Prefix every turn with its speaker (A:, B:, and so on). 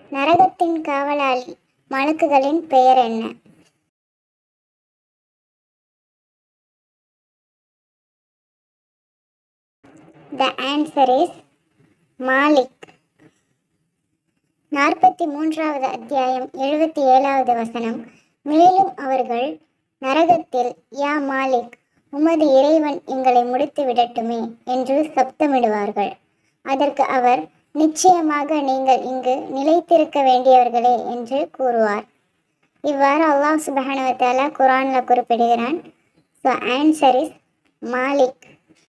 A: நரகத்தின் காவலாளி மலக்குகளின் பெயர் என்ன த ஆன்சர் இஸ் மாலிக் நாற்பத்தி மூன்றாவது அத்தியாயம் எழுபத்தி ஏழாவது வசனம் மேலும் அவர்கள் நரகத்தில் யா மாலிக் உமது இறைவன் எங்களை முடித்து விடட்டுமே என்று சப்தமிடுவார்கள் அதற்கு அவர் நிச்சயமாக நீங்கள் இங்கு நிலைத்திருக்க வேண்டியவர்களே என்று கூறுவார் இவ்வாறு அல்லாஹ் சுபஹானவத்தாலா குரானில் குறிப்பிடுகிறான் ஸோ ஆன்சர் இஸ் மாலிக்